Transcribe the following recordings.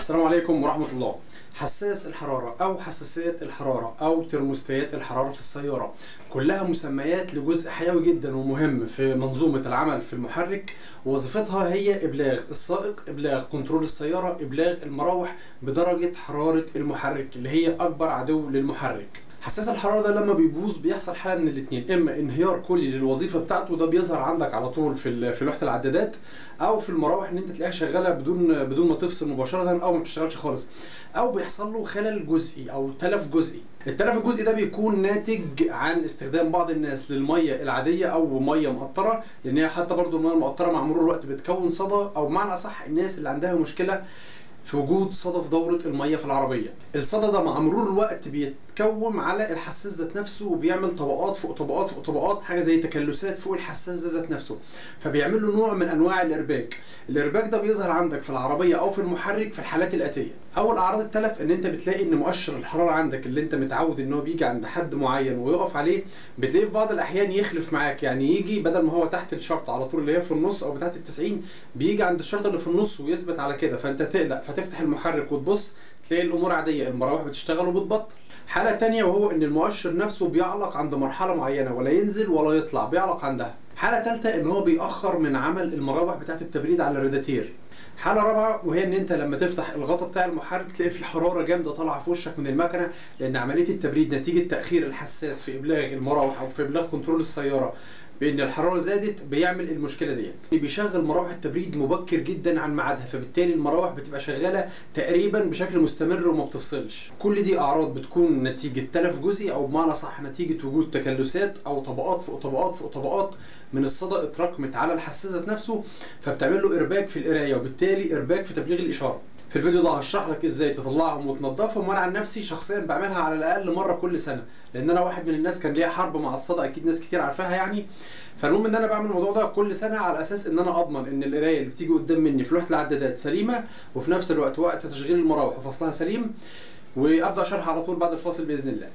السلام عليكم ورحمة الله حساس الحرارة أو حساسية الحرارة أو ترموستات الحرارة في السيارة كلها مسميات لجزء حيوي جدا ومهم في منظومة العمل في المحرك وظيفتها هي إبلاغ السائق إبلاغ كنترول السيارة إبلاغ المراوح بدرجة حرارة المحرك اللي هي أكبر عدو للمحرك حساس الحراره ده لما بيبوظ بيحصل حاله من الاثنين اما انهيار كلي للوظيفه بتاعته ده بيظهر عندك على طول في ال- في لوحه العدادات او في المراوح ان انت تلاقيها شغاله بدون بدون ما تفصل مباشره او ما بتشتغلش خالص او بيحصل له خلل جزئي او تلف جزئي التلف الجزئي ده بيكون ناتج عن استخدام بعض الناس للميه العاديه او ميه مقطره لان هي حتى برضو الميه المقطره مع مرور الوقت بتكون صدى او بمعنى اصح الناس اللي عندها مشكله في وجود صدى في دورة المية في العربية الصدى ده مع مرور الوقت بيتكوم على الحساس ذات نفسه وبيعمل طبقات فوق طبقات فوق طبقات حاجة زي تكلسات فوق الحساس ده ذات نفسه فبيعمل له نوع من انواع الارباك الارباك ده بيظهر عندك في العربية او في المحرك في الحالات الاتية اول اعراض التلف ان انت بتلاقي ان مؤشر الحرارة عندك اللي انت متعود ان هو بيجي عند حد معين ويقف عليه بتلاقيه في بعض الاحيان يخلف معاك يعني يجي بدل ما هو تحت الشرط على طول اللي هي في النص او بتاعت ال 90 بيجي عند الشرط اللي في النص ويثبت على كده فانت تقلق فتفتح المحرك وتبص تلاقي الامور عاديه المراوح بتشتغل وبتبطل حالة تانية وهو ان المؤشر نفسه بيعلق عند مرحلة معينة ولا ينزل ولا يطلع بيعلق عندها حالة تالتة ان هو بيأخر من عمل المراوح بتاعت التبريد على الراداتير حالة رابعة وهي ان انت لما تفتح الغطا بتاع المحرك تلاقي في حرارة جامدة طالعة في وشك من المكنة لان عملية التبريد نتيجة تأخير الحساس في ابلاغ المراوح او في ابلاغ كنترول السيارة بان الحراره زادت بيعمل المشكله ديت بيشغل مراوح التبريد مبكر جدا عن ميعادها فبالتالي المراوح بتبقى شغاله تقريبا بشكل مستمر وما بتفصلش كل دي اعراض بتكون نتيجه تلف جزئي او بمعنى صح نتيجه وجود تكلسات او طبقات فوق طبقات فوق طبقات من الصدى اتراكمت على الحساس ذات نفسه فبتعمل له ارباك في القرايه وبالتالي ارباك في تبليغ الاشاره في الفيديو ده هشرح لك ازاي تطلعهم وتنضفهم وانا عن نفسي شخصيا بعملها على الاقل مره كل سنه لان انا واحد من الناس كان ليا حرب مع الصدى اكيد ناس كتير عارفاها يعني فالمهم ان انا بعمل الموضوع ده كل سنه على اساس ان انا اضمن ان القرايه اللي بتيجي قدام مني في لوحه العدادات سليمه وفي نفس الوقت وقت تشغيل المراوح وفصلها سليم وابدا اشرح على طول بعد الفاصل باذن الله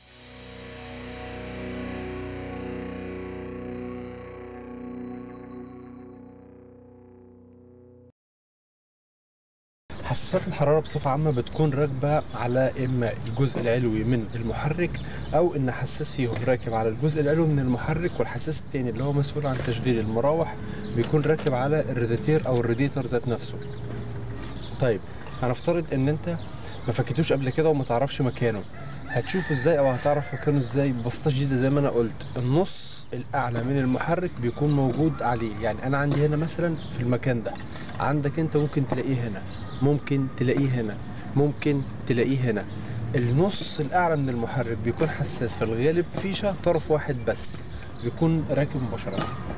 حساسات الحرارة بصفة عامة بتكون راكبة على إما الجزء العلوي من المحرك أو إن حساس فيهم راكب على الجزء العلوي من المحرك والحساس التاني اللي هو مسؤول عن تشغيل المراوح بيكون راكب على الراديتير أو الراديتر ذات نفسه. طيب هنفترض إن أنت ما فكيتوش قبل كده وما تعرفش مكانه. هتشوفه ازاي او هتعرف مكانه ازاي ببساطه شديده زي ما انا قلت النص الاعلى من المحرك بيكون موجود عليه يعني انا عندي هنا مثلا في المكان ده عندك انت ممكن تلاقيه هنا ممكن تلاقيه هنا ممكن تلاقيه هنا النص الاعلى من المحرك بيكون حساس في الغالب فيشه طرف واحد بس بيكون راكب مباشره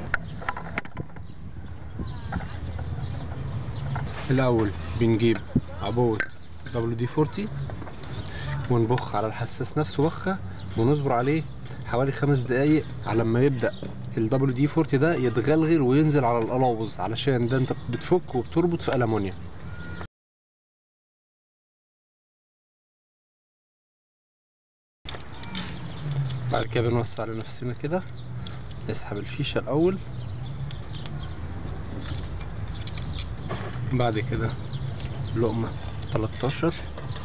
الاول بنجيب عبوه دبليو دي 40 ونبخ على الحساس نفسه بخه ونصبر عليه حوالي خمس دقايق على ما يبدا الدبليو دي 40 ده يتغلغل وينزل على القلاوظ علشان ده انت بتفك وبتربط في المونيا بعد كده بنوسع لنفسنا كده نسحب الفيشه الاول بعد كده لقمه 13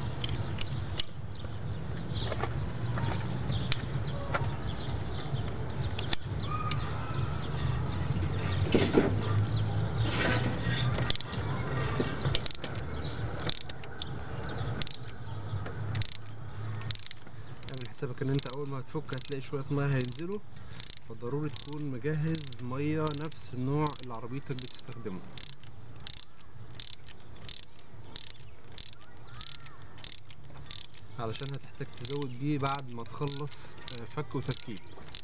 اعمل حسابك ان انت اول ما هتفك هتلاقي شويه ميه هينزلوا فضروري تكون مجهز ميه نفس النوع اللي عربيتك بتستخدمه علشان هتحتاج تزود بيه بعد ما تخلص آه، فك وتركيب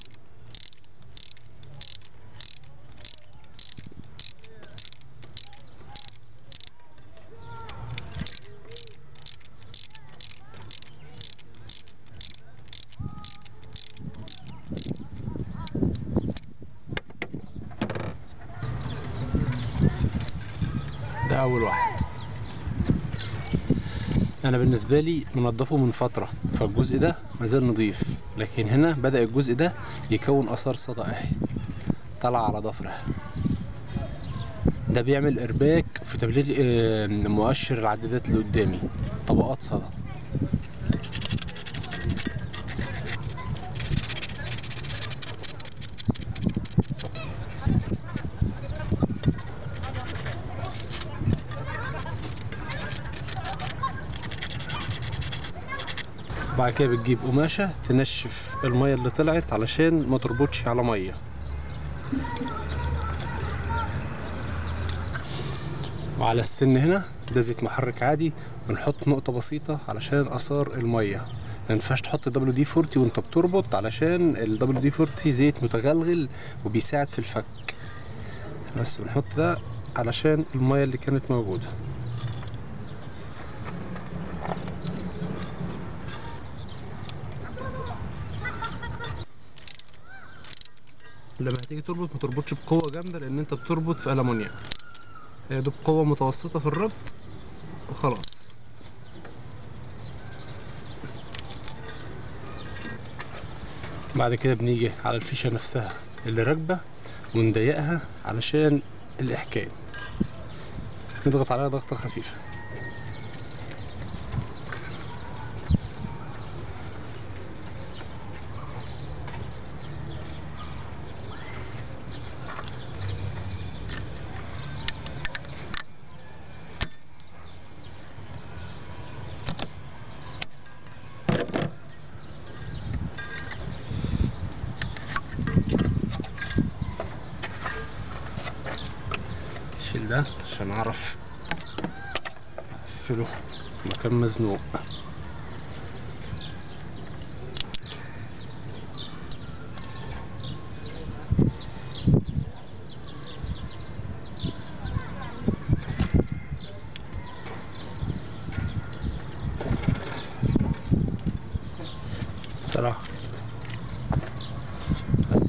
ده اول واحد انا بالنسبه لي منضفه من فتره فالجزء ده مازال نضيف لكن هنا بدا الجزء ده يكون اثار صدى اهي طلع على ضفره ده بيعمل ارباك في تبليغ آه، مؤشر العدادات اللي قدامي طبقات صدى بعد كده بتجيب قماشة تنشف المية اللي طلعت علشان ما تربطش على مية وعلى السن هنا ده زيت محرك عادي بنحط نقطة بسيطة علشان آثار المية ما ينفعش تحط دبليو دي 40 وانت بتربط علشان الدبليو دي 40 زيت متغلغل وبيساعد في الفك بس بنحط ده علشان المية اللي كانت موجودة لما هتيجي تربط ما تربطش بقوة جامدة لأن أنت بتربط في ألمونيا هي دوب قوة متوسطة في الربط وخلاص بعد كده بنيجي على الفيشة نفسها اللي راكبة ونضيقها علشان الإحكام نضغط عليها ضغطة خفيفة شيل ده عشان اعرف اقفله مكان مزنوق صراحة بس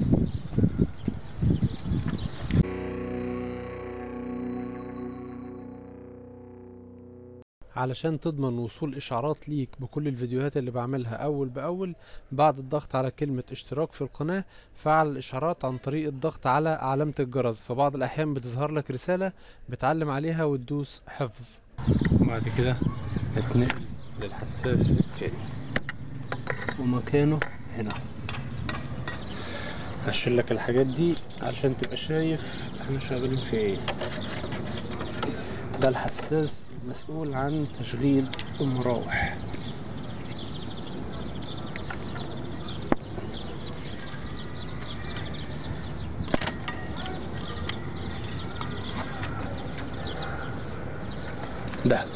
علشان تضمن وصول اشعارات ليك بكل الفيديوهات اللي بعملها اول باول بعد الضغط على كلمة اشتراك في القناة فعل الاشعارات عن طريق الضغط على علامة الجرس فبعض الاحيان بتظهر لك رسالة بتعلم عليها وتدوس حفظ بعد كده هتنقل للحساس التاني ومكانه هنا هشيل لك الحاجات دي علشان تبقى شايف احنا شغالين في ايه ده الحساس المسؤول عن تشغيل المراوح ده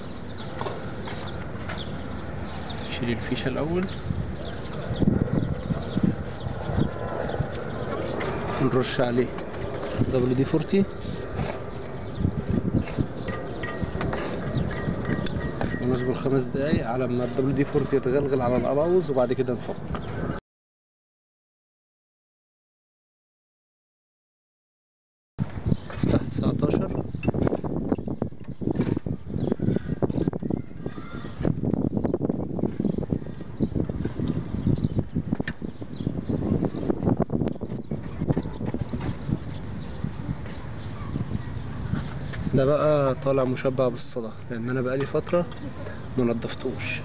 شيل الفيشة الأول نرش عليه دبليو دي 40 ونصبر خمس دقايق على ما الدبليو دي 40 يتغلغل على الأراوز وبعد كده نفك افتح 19 ده بقى طالع مشبع بالصدى لان انا بقالي فتره ما نضفتوش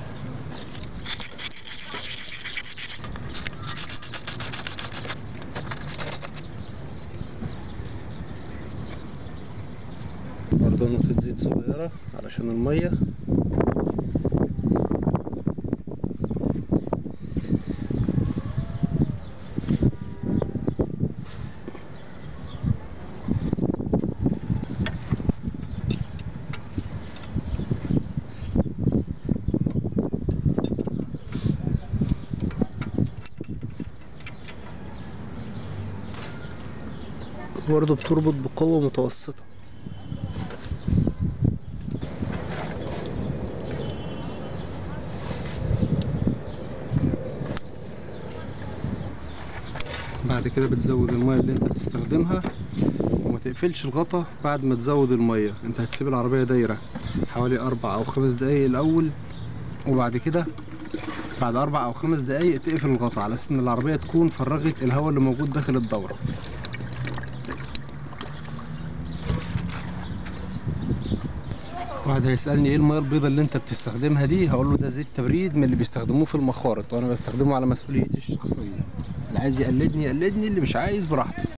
برضه نقطة زيت صغيرة علشان المية برضه بتربط بقوة متوسطة بعد كده بتزود المية اللي انت بتستخدمها وما تقفلش الغطا بعد ما تزود المية انت هتسيب العربية دايرة حوالي اربع او خمس دقايق الاول وبعد كده بعد اربع او خمس دقايق تقفل الغطا على اساس ان العربية تكون فرغت الهواء اللي موجود داخل الدورة واحد هيسالني ايه الميه البيضاء اللي انت بتستخدمها دي هقول له ده زيت تبريد من اللي بيستخدموه في المخارط وانا بستخدمه على مسؤوليتي الشخصيه اللي عايز يقلدني يقلدني اللي مش عايز براحته